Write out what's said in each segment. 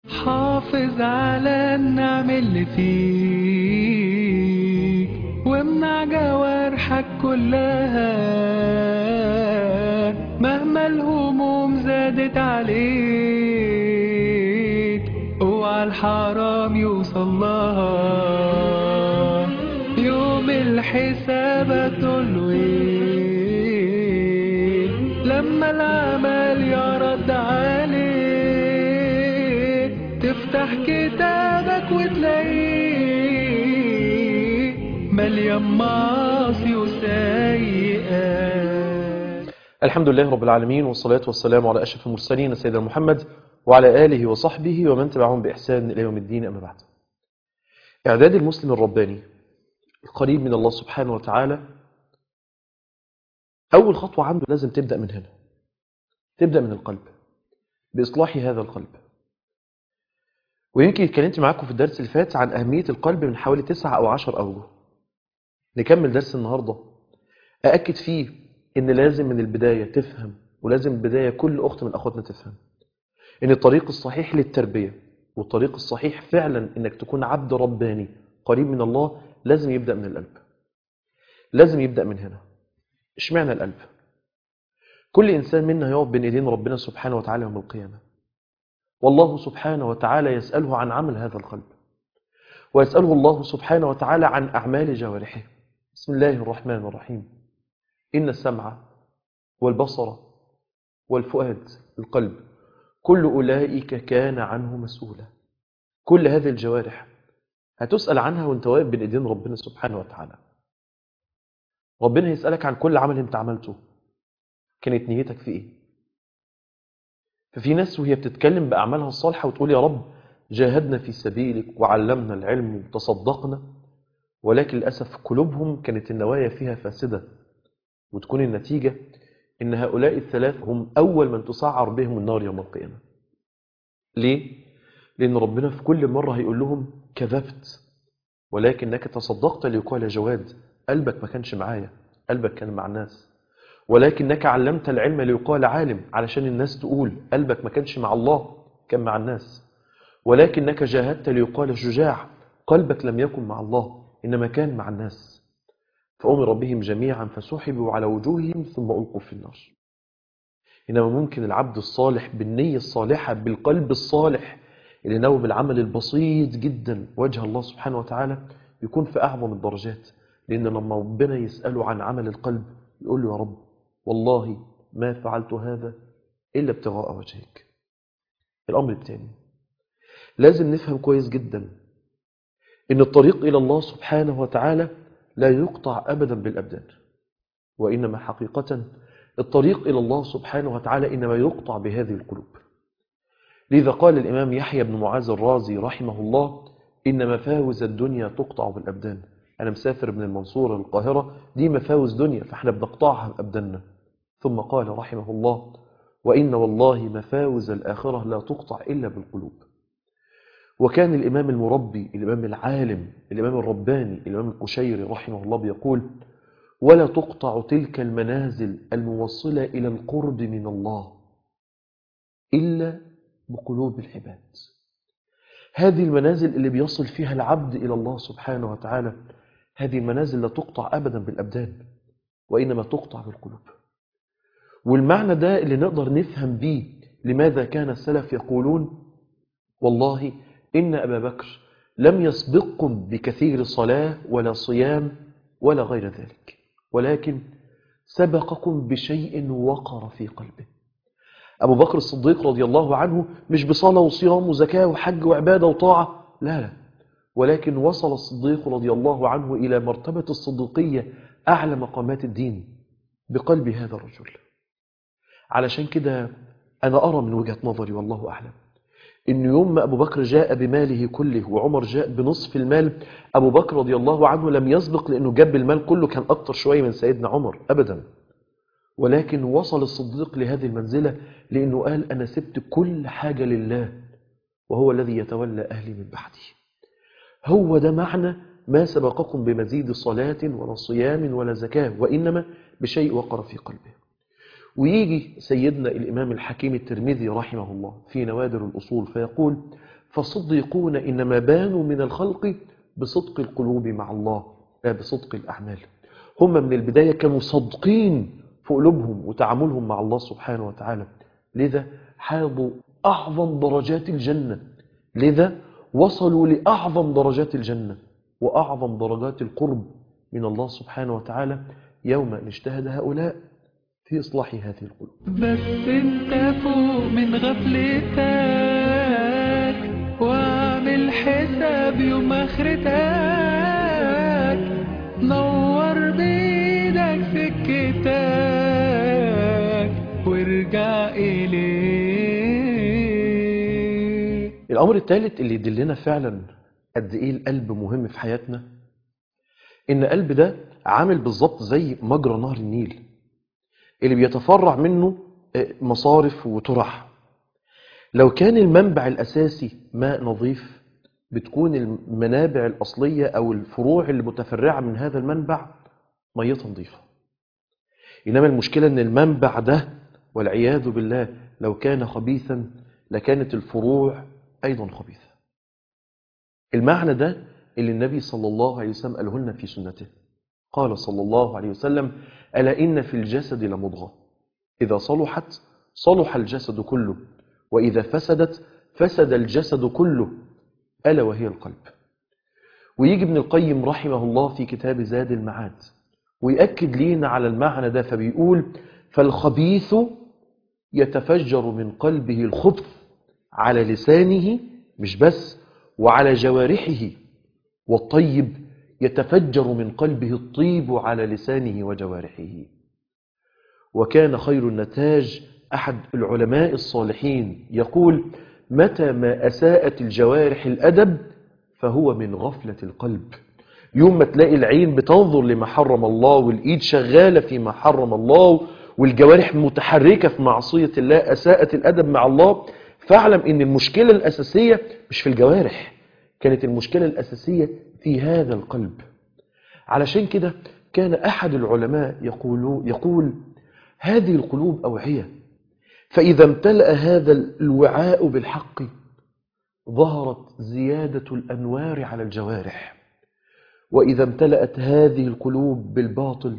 حافظ على النعم اللي فيك وامنع جوارحك كلها مهما الهموم زادت عليك اوعى الحرام يوصل لها يوم الحساب هتقوله ايه لما العمل يرد عليك تفتح كتابك وتلاقيه مليان معاصي وسيئات الحمد لله رب العالمين والصلاة والسلام على أشرف المرسلين سيدنا محمد وعلى آله وصحبه ومن تبعهم بإحسان إلى يوم الدين أما بعد إعداد المسلم الرباني القريب من الله سبحانه وتعالى أول خطوة عنده لازم تبدأ من هنا تبدأ من القلب بإصلاح هذا القلب ويمكن اتكلمت معاكم في الدرس اللي فات عن أهمية القلب من حوالي تسعة أو عشر أوجه نكمل درس النهاردة أأكد فيه إن لازم من البداية تفهم ولازم من البداية كل أخت من أخواتنا تفهم إن الطريق الصحيح للتربية والطريق الصحيح فعلا إنك تكون عبد رباني قريب من الله لازم يبدأ من القلب لازم يبدأ من هنا اشمعنى القلب كل إنسان منا يقف بين إيدين ربنا سبحانه وتعالى يوم القيامة والله سبحانه وتعالى يسأله عن عمل هذا القلب ويسأله الله سبحانه وتعالى عن أعمال جوارحه بسم الله الرحمن الرحيم إن السمع والبصر والفؤاد القلب كل أولئك كان عنه مسؤولا كل هذه الجوارح هتسأل عنها وانت واقف بين ايدين ربنا سبحانه وتعالى ربنا يسألك عن كل عمل انت عملته كانت نيتك في ايه ففي ناس وهي بتتكلم بأعمالها الصالحة وتقول يا رب جاهدنا في سبيلك وعلمنا العلم وتصدقنا ولكن للأسف قلوبهم كانت النوايا فيها فاسدة وتكون النتيجة إن هؤلاء الثلاث هم أول من تسعر بهم النار يوم القيامة ليه؟ لأن ربنا في كل مرة هيقول لهم كذبت ولكنك تصدقت ليقال جواد قلبك ما كانش معايا قلبك كان مع الناس ولكنك علمت العلم ليقال عالم علشان الناس تقول قلبك ما كانش مع الله كان مع الناس ولكنك جاهدت ليقال شجاع قلبك لم يكن مع الله إنما كان مع الناس فأمر بهم جميعا فسحبوا على وجوههم ثم ألقوا في النار إنما ممكن العبد الصالح بالنية الصالحة بالقلب الصالح اللي نوى بالعمل البسيط جدا وجه الله سبحانه وتعالى يكون في أعظم الدرجات لأن لما ربنا يسأله عن عمل القلب يقول له يا رب والله ما فعلت هذا إلا ابتغاء وجهك الأمر الثاني لازم نفهم كويس جدا إن الطريق إلى الله سبحانه وتعالى لا يقطع أبدا بالأبدان وإنما حقيقة الطريق إلى الله سبحانه وتعالى إنما يقطع بهذه القلوب لذا قال الإمام يحيى بن معاذ الرازي رحمه الله إن مفاوز الدنيا تقطع بالأبدان أنا مسافر من المنصورة للقاهرة دي مفاوز دنيا فإحنا بنقطعها بأبداننا ثم قال رحمه الله وإن والله مفاوز الآخرة لا تقطع إلا بالقلوب وكان الإمام المربي الإمام العالم الإمام الرباني الإمام القشيري رحمه الله بيقول ولا تقطع تلك المنازل الموصلة إلى القرب من الله إلا بقلوب العباد هذه المنازل اللي بيصل فيها العبد إلى الله سبحانه وتعالى هذه المنازل لا تقطع أبدا بالأبدان وإنما تقطع بالقلوب والمعنى ده اللي نقدر نفهم به لماذا كان السلف يقولون والله إن أبا بكر لم يسبقكم بكثير صلاة ولا صيام ولا غير ذلك ولكن سبقكم بشيء وقر في قلبه أبو بكر الصديق رضي الله عنه مش بصلاة وصيام وزكاة وحج وعبادة وطاعة لا لا ولكن وصل الصديق رضي الله عنه إلى مرتبة الصديقية أعلى مقامات الدين بقلب هذا الرجل علشان كده أنا أرى من وجهة نظري والله أعلم إن يوم ما أبو بكر جاء بماله كله وعمر جاء بنصف المال أبو بكر رضي الله عنه لم يسبق لأنه جاب المال كله كان أكتر شوية من سيدنا عمر أبدا ولكن وصل الصديق لهذه المنزلة لأنه قال أنا سبت كل حاجة لله وهو الذي يتولى أهلي من بعدي هو ده معنى ما سبقكم بمزيد صلاة ولا صيام ولا زكاة وإنما بشيء وقر في قلبه ويجي سيدنا الإمام الحكيم الترمذي رحمه الله في نوادر الأصول فيقول فالصديقون إنما بانوا من الخلق بصدق القلوب مع الله لا بصدق الأعمال هم من البداية كانوا صادقين في قلوبهم وتعاملهم مع الله سبحانه وتعالى لذا حاضوا أعظم درجات الجنة لذا وصلوا لأعظم درجات الجنة وأعظم درجات القرب من الله سبحانه وتعالى يوم أن اجتهد هؤلاء في إصلاح هذه القلوب بس انت فوق من غفلتك واعمل حساب يوم اخرتك نور بايدك سكتك وارجع اليه الأمر الثالث اللي يدلنا فعلا قد إيه القلب مهم في حياتنا إن القلب ده عامل بالظبط زي مجرى نهر النيل اللي بيتفرع منه مصارف وترع لو كان المنبع الأساسي ماء نظيف بتكون المنابع الأصلية أو الفروع اللي متفرعة من هذا المنبع ميتها نظيفة إنما المشكلة أن المنبع ده والعياذ بالله لو كان خبيثا لكانت الفروع أيضا خبيثة المعنى ده اللي النبي صلى الله عليه وسلم قاله لنا في سنته قال صلى الله عليه وسلم ألا إن في الجسد لمضغة إذا صلحت صلح الجسد كله وإذا فسدت فسد الجسد كله ألا وهي القلب ويجي ابن القيم رحمه الله في كتاب زاد المعاد ويأكد لينا على المعنى ده فبيقول فالخبيث يتفجر من قلبه الخبث على لسانه مش بس وعلى جوارحه والطيب يتفجر من قلبه الطيب على لسانه وجوارحه وكان خير النتاج أحد العلماء الصالحين يقول متى ما أساءت الجوارح الأدب فهو من غفلة القلب يوم ما تلاقي العين بتنظر لما حرم الله والإيد شغالة فيما حرم الله والجوارح متحركة في معصية الله أساءت الأدب مع الله فاعلم ان المشكلة الأساسية مش في الجوارح كانت المشكلة الأساسية في هذا القلب علشان كده كان أحد العلماء يقول, يقول هذه القلوب أوعية فإذا امتلأ هذا الوعاء بالحق ظهرت زيادة الأنوار على الجوارح وإذا امتلأت هذه القلوب بالباطل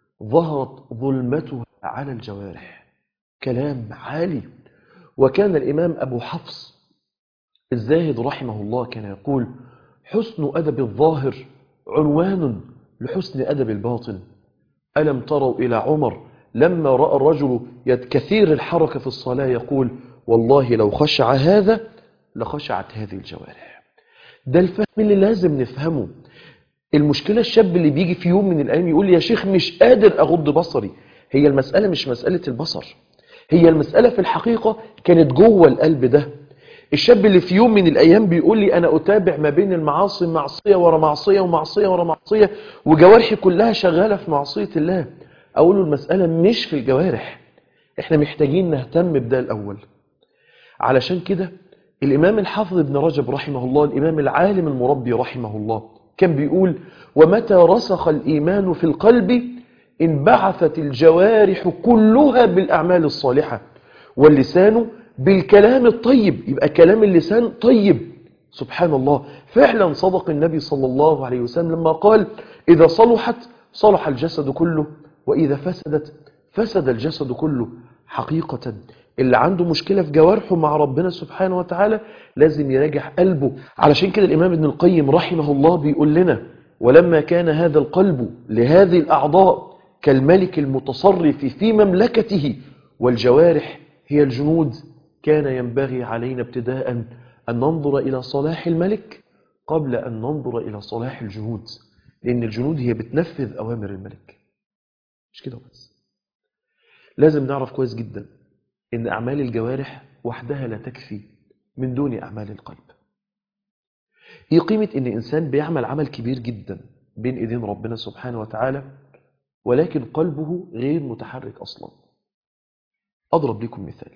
ظهرت ظلمتها على الجوارح كلام عالي وكان الإمام أبو حفص الزاهد رحمه الله كان يقول حسن أدب الظاهر عنوان لحسن أدب الباطن ألم تروا إلى عمر لما رأى الرجل كثير الحركة في الصلاة يقول والله لو خشع هذا لخشعت هذه الجوارح ده الفهم اللي لازم نفهمه المشكلة الشاب اللي بيجي في يوم من الأيام يقول لي يا شيخ مش قادر أغض بصري هي المسألة مش مسألة البصر هي المسألة في الحقيقة كانت جوه القلب ده الشاب اللي في يوم من الأيام بيقول لي أنا أتابع ما بين المعاصي معصية ورا معصية ومعصية ورا معصية وجوارحي كلها شغالة في معصية الله أقول له المسألة مش في الجوارح احنا محتاجين نهتم بده الأول علشان كده الإمام الحافظ ابن رجب رحمه الله الإمام العالم المربي رحمه الله كان بيقول ومتى رسخ الإيمان في القلب انبعثت الجوارح كلها بالأعمال الصالحة واللسان بالكلام الطيب يبقى كلام اللسان طيب سبحان الله فعلا صدق النبي صلى الله عليه وسلم لما قال إذا صلحت صلح الجسد كله وإذا فسدت فسد الجسد كله حقيقة اللي عنده مشكلة في جوارحه مع ربنا سبحانه وتعالى لازم يراجع قلبه علشان كده الإمام ابن القيم رحمه الله بيقول لنا ولما كان هذا القلب لهذه الأعضاء كالملك المتصرف في مملكته والجوارح هي الجنود كان ينبغي علينا ابتداء أن ننظر إلى صلاح الملك قبل أن ننظر إلى صلاح الجنود لأن الجنود هي بتنفذ أوامر الملك مش كده بس لازم نعرف كويس جدا إن أعمال الجوارح وحدها لا تكفي من دون أعمال القلب هي قيمة إن إنسان بيعمل عمل كبير جدا بين إيدين ربنا سبحانه وتعالى ولكن قلبه غير متحرك أصلا أضرب لكم مثال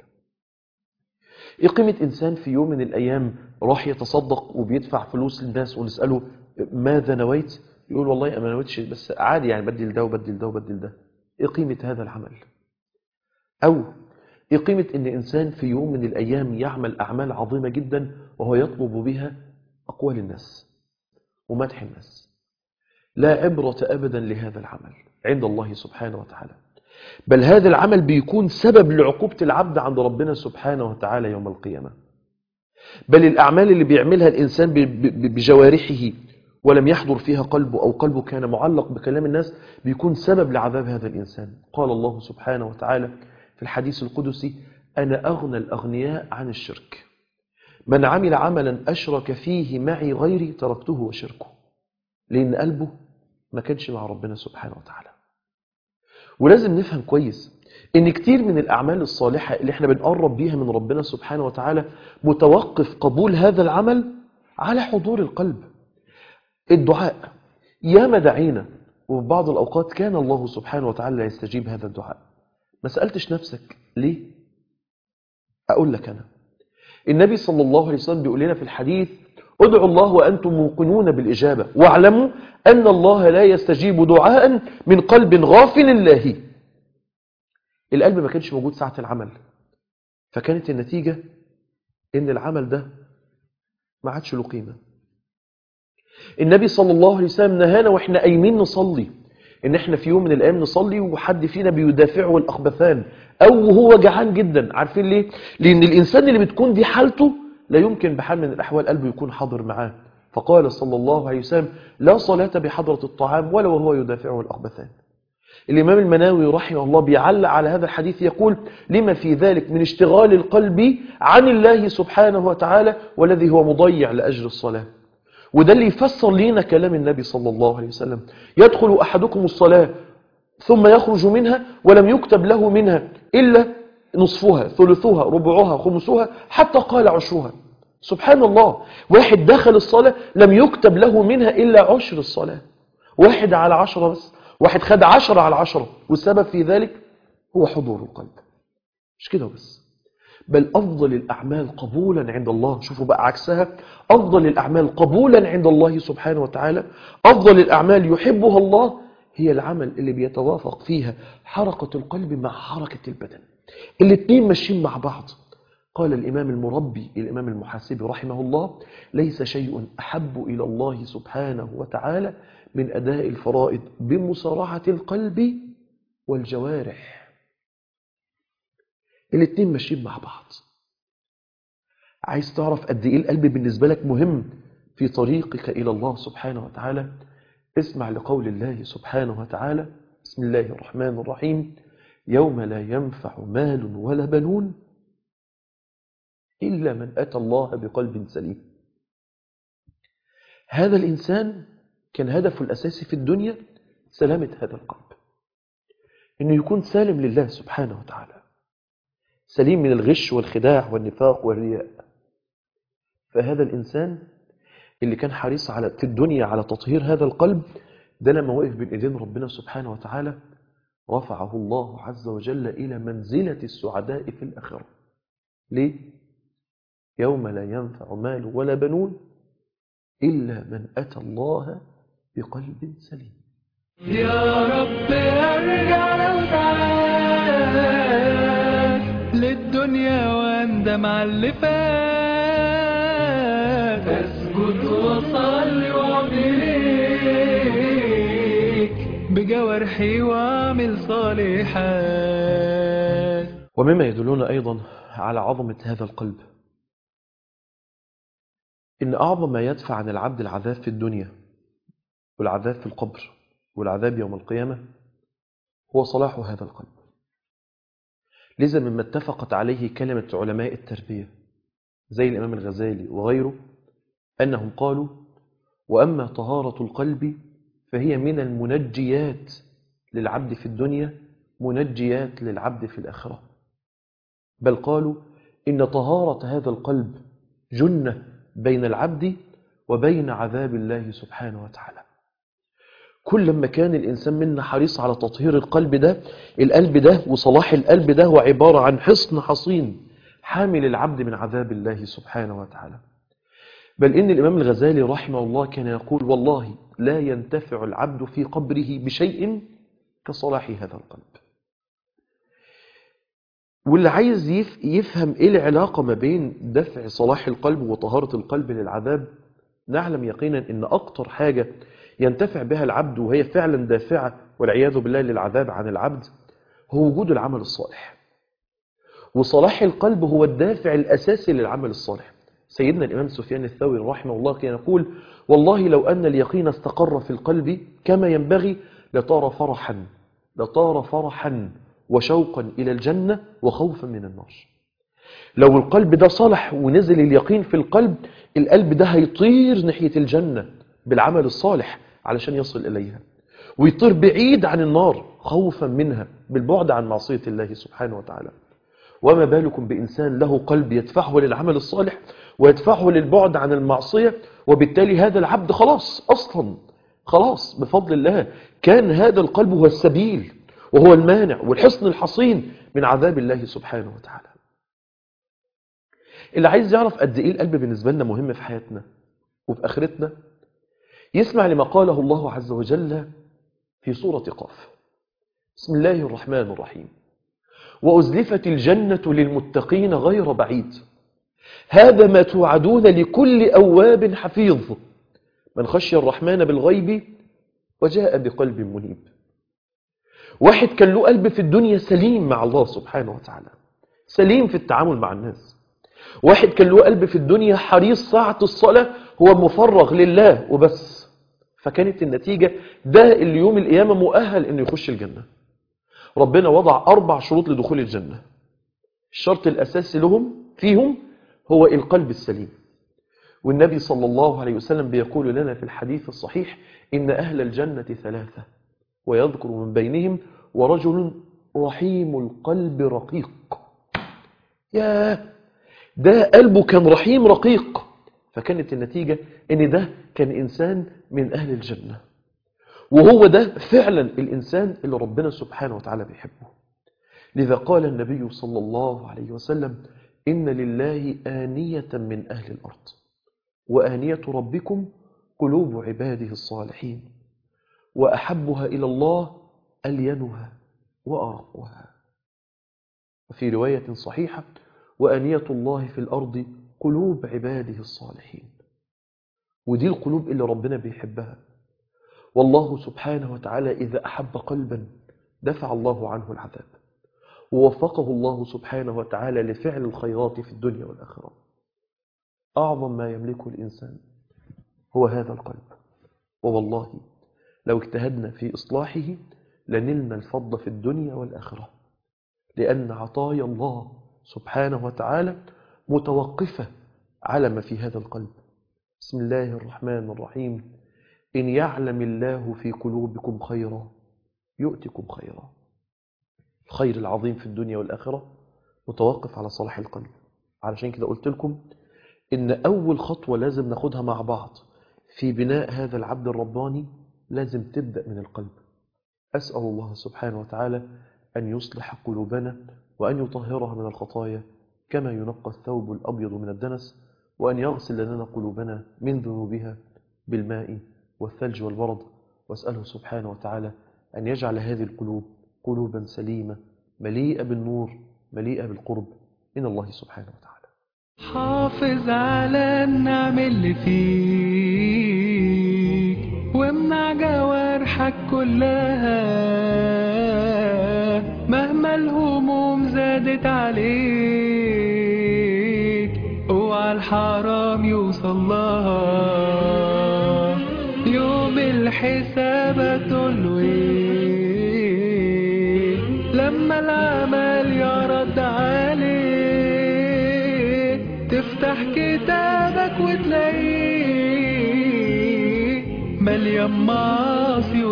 إيه قيمة إنسان في يوم من الأيام راح يتصدق وبيدفع فلوس للناس ونسأله ماذا نويت يقول والله ما نويتش بس عادي يعني بدل ده وبدل ده وبدل ده إيه قيمة هذا العمل أو ايه قيمة ان انسان في يوم من الايام يعمل اعمال عظيمة جدا وهو يطلب بها اقوال الناس ومدح الناس لا عبرة ابدا لهذا العمل عند الله سبحانه وتعالى بل هذا العمل بيكون سبب لعقوبة العبد عند ربنا سبحانه وتعالى يوم القيامة بل الأعمال اللي بيعملها الإنسان ب- ب- بجوارحه ولم يحضر فيها قلبه أو قلبه كان معلق بكلام الناس بيكون سبب لعذاب هذا الإنسان قال الله سبحانه وتعالى في الحديث القدسي أنا أغنى الأغنياء عن الشرك من عمل عملا أشرك فيه معي غيري تركته وشركه لأن قلبه ما كانش مع ربنا سبحانه وتعالى ولازم نفهم كويس ان كتير من الاعمال الصالحه اللي احنا بنقرب بيها من ربنا سبحانه وتعالى متوقف قبول هذا العمل على حضور القلب الدعاء ياما دعينا وفي بعض الاوقات كان الله سبحانه وتعالى يستجيب هذا الدعاء ما سالتش نفسك ليه اقول لك انا النبي صلى الله عليه وسلم بيقول لنا في الحديث ادعوا الله وأنتم موقنون بالإجابة واعلموا أن الله لا يستجيب دعاء من قلب غافل الله القلب ما كانش موجود ساعة العمل فكانت النتيجة إن العمل ده ما عادش له قيمة النبي صلى الله عليه وسلم نهانا وإحنا قايمين نصلي إن إحنا في يوم من الأيام نصلي وحد فينا بيدافعه الأخبثان أو هو جعان جدا عارفين ليه؟ لأن الإنسان اللي بتكون دي حالته لا يمكن بحال من الأحوال قلبه يكون حاضر معاه فقال صلى الله عليه وسلم لا صلاة بحضرة الطعام ولا وهو يدافعه الأخبثان الإمام المناوي رحمه الله بيعلق على هذا الحديث يقول لما في ذلك من اشتغال القلب عن الله سبحانه وتعالى والذي هو مضيع لأجر الصلاة وده اللي يفسر لنا كلام النبي صلى الله عليه وسلم يدخل أحدكم الصلاة ثم يخرج منها ولم يكتب له منها إلا نصفها ثلثها ربعها خمسها حتى قال عشرها سبحان الله واحد دخل الصلاة لم يكتب له منها إلا عشر الصلاة واحد على عشرة بس واحد خد عشرة على عشرة والسبب في ذلك هو حضور القلب مش كده بس بل أفضل الأعمال قبولا عند الله شوفوا بقى عكسها أفضل الأعمال قبولا عند الله سبحانه وتعالى أفضل الأعمال يحبها الله هي العمل اللي بيتوافق فيها حركة القلب مع حركة البدن الاثنين ماشيين مع بعض قال الإمام المربي الإمام المحاسبي رحمه الله ليس شيء أحب إلى الله سبحانه وتعالى من أداء الفرائض بمسارعة القلب والجوارح الاثنين ماشيين مع بعض عايز تعرف قد ايه القلب بالنسبة لك مهم في طريقك إلى الله سبحانه وتعالى اسمع لقول الله سبحانه وتعالى بسم الله الرحمن الرحيم يوم لا ينفع مال ولا بنون إلا من أتى الله بقلب سليم هذا الإنسان كان هدفه الأساسي في الدنيا سلامة هذا القلب إنه يكون سالم لله سبحانه وتعالى سليم من الغش والخداع والنفاق والرياء فهذا الإنسان اللي كان حريص على في الدنيا على تطهير هذا القلب ده لما وقف بين ايدين ربنا سبحانه وتعالى رفعه الله عز وجل إلى منزلة السعداء في الآخرة ليه؟ يوم لا ينفع مال ولا بنون إلا من أتى الله بقلب سليم يا رب ارجع لو تعال للدنيا واندم على اللي فات اسجد وصلي وابليك بجوارحي واعمل صالحات ومما يدلنا أيضا على عظمة هذا القلب إن أعظم ما يدفع عن العبد العذاب في الدنيا والعذاب في القبر والعذاب يوم القيامة هو صلاح هذا القلب لذا مما اتفقت عليه كلمة علماء التربية زي الإمام الغزالي وغيره أنهم قالوا وأما طهارة القلب فهي من المنجيات للعبد في الدنيا منجيات للعبد في الآخرة بل قالوا إن طهارة هذا القلب جنة بين العبد وبين عذاب الله سبحانه وتعالى كل ما كان الإنسان منا حريص على تطهير القلب ده القلب ده وصلاح القلب ده هو عبارة عن حصن حصين حامل العبد من عذاب الله سبحانه وتعالى بل إن الإمام الغزالي رحمه الله كان يقول والله لا ينتفع العبد في قبره بشيء كصلاح هذا القلب واللي عايز يف- يفهم ايه العلاقة ما بين دفع صلاح القلب وطهارة القلب للعذاب نعلم يقينا ان اكتر حاجة ينتفع بها العبد وهي فعلا دافعة والعياذ بالله للعذاب عن العبد هو وجود العمل الصالح وصلاح القلب هو الدافع الأساسي للعمل الصالح سيدنا الإمام سفيان الثوري رحمه الله كان يقول والله لو أن اليقين استقر في القلب كما ينبغي لطار فرحا لطار فرحا وشوقا إلى الجنة وخوفا من النار لو القلب ده صلح ونزل اليقين في القلب القلب ده هيطير ناحية الجنة بالعمل الصالح علشان يصل إليها ويطير بعيد عن النار خوفا منها بالبعد عن معصية الله سبحانه وتعالى وما بالكم بإنسان له قلب يدفعه للعمل الصالح ويدفعه للبعد عن المعصية وبالتالي هذا العبد خلاص أصلا خلاص بفضل الله كان هذا القلب هو السبيل وهو المانع والحصن الحصين من عذاب الله سبحانه وتعالى اللي عايز يعرف قد ايه القلب بالنسبة لنا مهم في حياتنا وفي آخرتنا يسمع لما قاله الله عز وجل في سورة قاف بسم الله الرحمن الرحيم وأزلفت الجنة للمتقين غير بعيد هذا ما توعدون لكل أواب حفيظ من خشي الرحمن بالغيب وجاء بقلب منيب واحد كان له قلب في الدنيا سليم مع الله سبحانه وتعالى سليم في التعامل مع الناس واحد كان له قلب في الدنيا حريص ساعة الصلاة هو مفرغ لله وبس فكانت النتيجة ده اللي يوم القيامة مؤهل انه يخش الجنة ربنا وضع أربع شروط لدخول الجنة الشرط الأساسي لهم فيهم هو القلب السليم والنبي صلى الله عليه وسلم بيقول لنا في الحديث الصحيح إن أهل الجنة ثلاثة ويذكر من بينهم ورجل رحيم القلب رقيق يا ده قلبه كان رحيم رقيق فكانت النتيجة ان ده كان انسان من اهل الجنة وهو ده فعلا الانسان اللي ربنا سبحانه وتعالى بيحبه لذا قال النبي صلى الله عليه وسلم ان لله آنية من اهل الارض وآنية ربكم قلوب عباده الصالحين وأحبها إلى الله ألينها وأرقها وفي رواية صحيحة وأنية الله في الأرض قلوب عباده الصالحين ودي القلوب اللي ربنا بيحبها والله سبحانه وتعالى إذا أحب قلبا دفع الله عنه العذاب ووفقه الله سبحانه وتعالى لفعل الخيرات في الدنيا والآخرة أعظم ما يملكه الإنسان هو هذا القلب ووالله لو اجتهدنا في إصلاحه لنلنا الفضل في الدنيا والآخرة لأن عطايا الله سبحانه وتعالى متوقفة على ما في هذا القلب بسم الله الرحمن الرحيم إن يعلم الله في قلوبكم خيرا يؤتكم خيرا الخير العظيم في الدنيا والآخرة متوقف على صلاح القلب علشان كده قلت لكم إن أول خطوة لازم ناخدها مع بعض في بناء هذا العبد الرباني لازم تبدأ من القلب أسأل الله سبحانه وتعالى أن يصلح قلوبنا وأن يطهرها من الخطايا كما ينقى الثوب الأبيض من الدنس وأن يغسل لنا قلوبنا من ذنوبها بالماء والثلج والبرد وأسأله سبحانه وتعالى أن يجعل هذه القلوب قلوبا سليمة مليئة بالنور مليئة بالقرب من الله سبحانه وتعالى حافظ على النعم اللي فيك وامنع جوارحك كلها مهما الهموم زادت عليك اوعى الحرام يوصل لها يوم الحساب هتقوله ايه لما العمل يرد عليك تفتح كتابك وتلاقيه مليان معاصي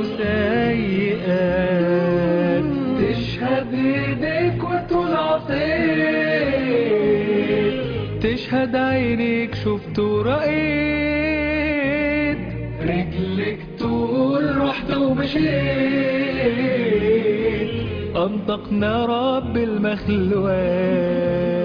وسيئات تشهد ايديك وتقول عصيت تشهد عينيك شفت ورأيت رجلك تقول رحت ومشيت أنطقنا رب المخلوقات